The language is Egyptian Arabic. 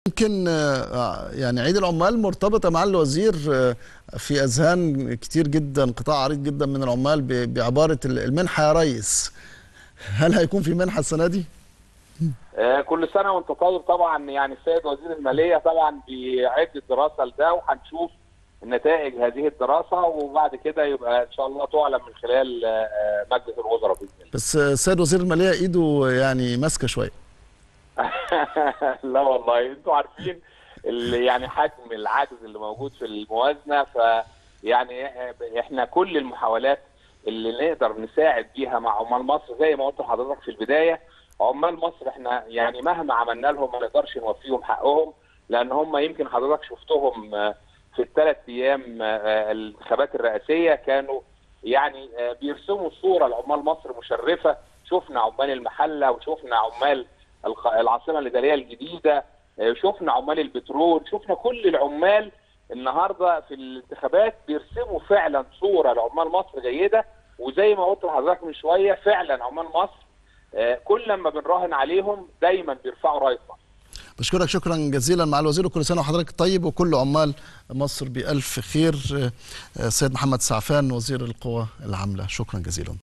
يمكن آه، يعني عيد العمال مرتبطة مع الوزير آه، في أذهان كتير جدا قطاع عريض جدا من العمال ب- بعبارة المنحة يا ريس هل هيكون في منحة السنة دي؟ آه، كل سنه وانت طيب طبعا يعني السيد وزير الماليه طبعا بيعد الدراسه لده وهنشوف نتائج هذه الدراسه وبعد كده يبقى ان شاء الله تعلن من خلال آه، آه، مجلس الوزراء باذن الله. بس آه، السيد وزير المالية إيده يعني ماسكة شوية لا والله انتوا عارفين ال- يعني حجم العجز اللي موجود في الموازنه ف يعني احنا كل المحاولات اللي نقدر نساعد بيها مع عمال مصر زي ما قلت لحضرتك في البدايه عمال مصر احنا يعني مهما عملنا لهم ما نقدرش نوفيهم حقهم لان هم يمكن حضرتك شفتهم آه، في الثلاث ايام آه، الانتخابات الرئاسيه كانوا يعني آه، بيرسموا صوره لعمال مصر مشرفه شفنا عمال المحله وشفنا عمال الق- العاصمه الاداريه الجديده آه، شفنا عمال البترول شفنا كل العمال النهارده في الانتخابات بيرسموا فعلا صوره لعمال مصر جيده وزي ما قلت لحضرتك من شويه فعلا عمال مصر آه، كل لما بنراهن عليهم دايما بيرفعوا رايه مصر بشكرك شكرا جزيلا مع الوزير وكل سنة وحضرتك طيب وكل عمال مصر بألف خير آه، آه، السيد محمد سعفان وزير القوى العاملة شكرا جزيلا